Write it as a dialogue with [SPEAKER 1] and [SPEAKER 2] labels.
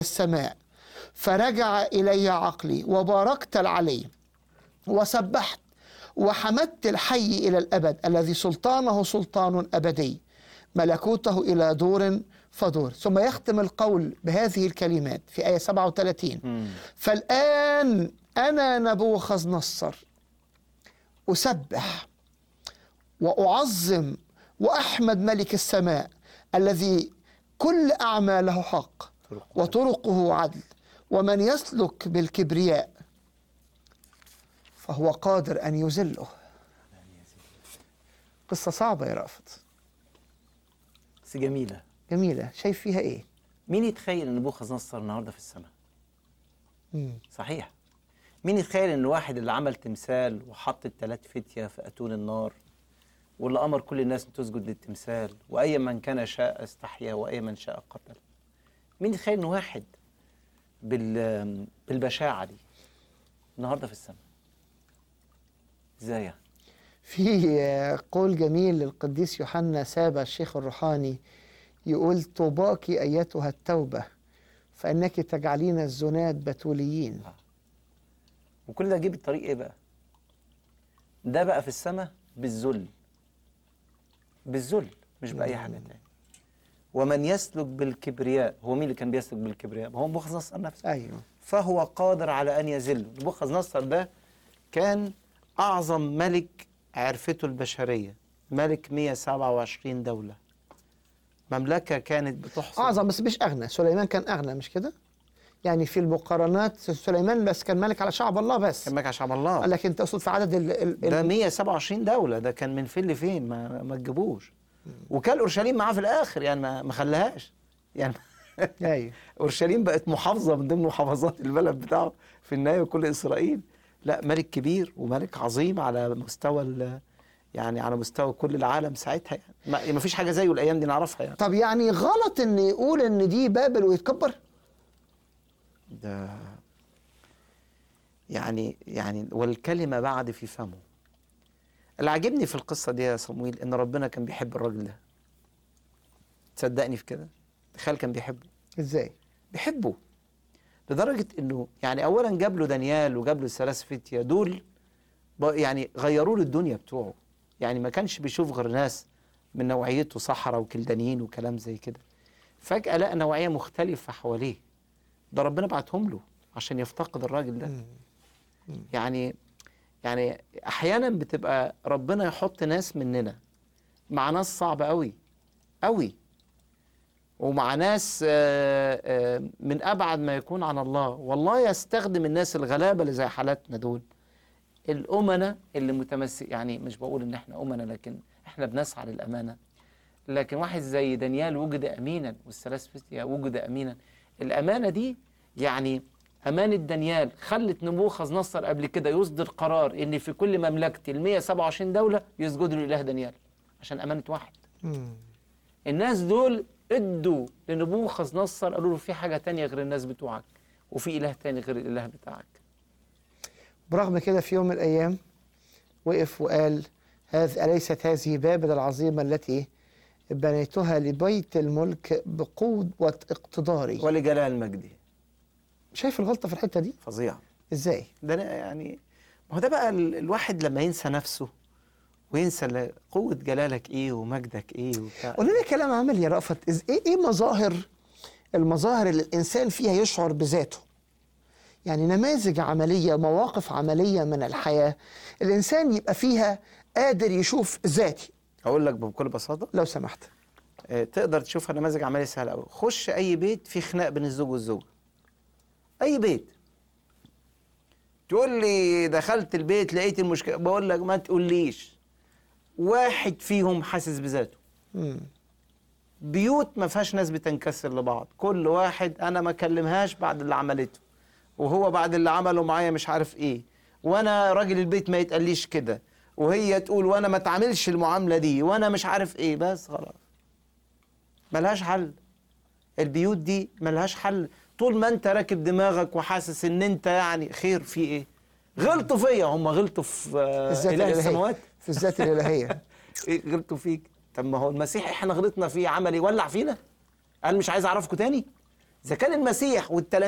[SPEAKER 1] السماء فرجع إلي عقلي وباركت العلي وسبحت وحمدت الحي إلى الأبد الذي سلطانه سلطان أبدي ملكوته إلى دور فدور ثم يختم القول بهذه الكلمات في آية 37 فالآن أنا نبوخذ نصر أسبح وأعظم وأحمد ملك السماء الذي كل أعماله حق وطرقه عدل ومن يسلك بالكبرياء فهو قادر أن يذله قصة صعبة يا رافت
[SPEAKER 2] بس جميله
[SPEAKER 1] جميلة شايف فيها إيه؟
[SPEAKER 2] مين يتخيل ان نبوخذ نصر النهارده في السماء
[SPEAKER 1] مم.
[SPEAKER 2] صحيح مين يتخيل ان واحد اللي عمل تمثال وحط التلات فتية في اتون النار واللي امر كل الناس ان تسجد للتمثال واي من كان شاء استحيا واي من شاء قتل مين يتخيل ان واحد بال بالبشاعه دي النهارده في السماء ازاي يعني؟
[SPEAKER 1] في قول جميل للقديس يوحنا سابا الشيخ الروحاني يقول طوباك أيتها التوبة فإنك تجعلين الزنات بتوليين
[SPEAKER 2] وكل ده جه بالطريق ايه بقى؟ ده بقى في السماء بالذل بالذل مش بأي حاجة تاني ومن يسلك بالكبرياء هو مين اللي كان بيسلك بالكبرياء؟ ما هو نبوخذ نصر نفسه
[SPEAKER 1] أيوه
[SPEAKER 2] فهو قادر على أن يذل نبوخذ نصر ده كان أعظم ملك عرفته البشرية ملك 127 دولة مملكة كانت بتحصل
[SPEAKER 1] أعظم بس مش أغنى سليمان كان أغنى مش كده؟ يعني في المقارنات سليمان بس كان ملك على شعب الله بس
[SPEAKER 2] كان ملك على شعب الله
[SPEAKER 1] لكن تقصد في عدد ال ال
[SPEAKER 2] ده
[SPEAKER 1] ال
[SPEAKER 2] 127 دولة ده كان من فين لفين ما ما تجيبوش وكان اورشليم معاه في الاخر يعني ما ما خلاهاش يعني
[SPEAKER 1] أيوه
[SPEAKER 2] اورشليم بقت محافظه من ضمن محافظات البلد بتاعه في النهايه كل اسرائيل لا ملك كبير وملك عظيم على مستوى ال- يعني على مستوى كل العالم ساعتها يعني ما- ما فيش حاجه زيه الايام دي نعرفها يعني
[SPEAKER 1] طب يعني غلط إن يقول إن دي بابل ويتكبر؟
[SPEAKER 2] ده يعني يعني والكلمه بعد في فمه اللي عاجبني في القصه دي يا صمويل ان ربنا كان بيحب الراجل ده تصدقني في كده تخيل كان بيحبه
[SPEAKER 1] إزاي؟
[SPEAKER 2] بيحبه لدرجة انه يعني اولا جاب له دانيال وجاب له الثلاث فتية دول ب- يعني غيروا له الدنيا بتوعه يعني ما كانش بيشوف غير ناس من نوعيته صحراء وكلدانيين وكلام زي كده فجأة لقى نوعية مختلفة حواليه ده ربنا بعتهم له عشان يفتقد الراجل ده يعني يعني احيانا بتبقى ربنا يحط ناس مننا مع ناس صعبة قوي قوي ومع ناس آه، آه، من ابعد ما يكون عن الله والله يستخدم الناس الغلابه اللي زي حالاتنا دول الامنه اللي متمسك يعني مش بقول ان احنا امنه لكن احنا بنسعى للامانه لكن واحد زي دانيال وجد امينا والثلاث فتية وجد امينا الامانه دي يعني امانه دانيال خلت نبوخذ نصر قبل كده يصدر قرار ان في كل مملكتي ال 127 دوله يسجدوا للاله دانيال عشان امانه واحد
[SPEAKER 1] مم.
[SPEAKER 2] الناس دول ادوا لنبوخذ نصر قالوا له في حاجه تانية غير الناس بتوعك وفي اله تاني غير الاله بتاعك
[SPEAKER 1] برغم كده في يوم من الأيام وقف وقال هذه أليست هذه بابل العظيمة التي بنيتها لبيت الملك بقوة اقتداري
[SPEAKER 2] ولجلال مجدي
[SPEAKER 1] شايف الغلطة في الحتة دي
[SPEAKER 2] فظيع
[SPEAKER 1] ازاي
[SPEAKER 2] ده أنا يعني ما هو ده بقى ال- الواحد لما ينسى نفسه وينسى ل- قوة جلالك ايه ومجدك ايه وبتاع
[SPEAKER 1] قول لنا كلام عملي يا رأفت إز- ايه ايه مظاهر المظاهر اللي الانسان فيها يشعر بذاته يعني نماذج عملية مواقف عملية من الحياة الإنسان يبقى فيها قادر يشوف ذاتي
[SPEAKER 2] هقول لك بكل بساطة
[SPEAKER 1] لو سمحت
[SPEAKER 2] آه، تقدر تشوفها نماذج عملية سهلة قوي خش أي بيت فيه خناق بين الزوج والزوجة أي بيت تقول لي دخلت البيت لقيت المشكلة بقول لك ما تقوليش واحد فيهم حاسس بذاته
[SPEAKER 1] مم.
[SPEAKER 2] بيوت ما فيهاش ناس بتنكسر لبعض كل واحد انا ما كلمهاش بعد اللي عملته وهو بعد اللي عمله معايا مش عارف ايه وانا راجل البيت ما يتقاليش كده وهي تقول وانا ما اتعاملش المعامله دي وانا مش عارف ايه بس خلاص ملهاش حل البيوت دي ملهاش حل طول ما انت راكب دماغك وحاسس ان انت يعني خير في ايه غلطوا فيا هم غلطوا في آه،
[SPEAKER 1] الذات
[SPEAKER 2] اله
[SPEAKER 1] الإلهية.
[SPEAKER 2] السماوات
[SPEAKER 1] في الذات الإلهية
[SPEAKER 2] ايه غلطوا فيك طب ما هو المسيح احنا غلطنا فيه عمل ايه ولع فينا قال مش عايز اعرفكم تاني اذا كان المسيح والتلاميذ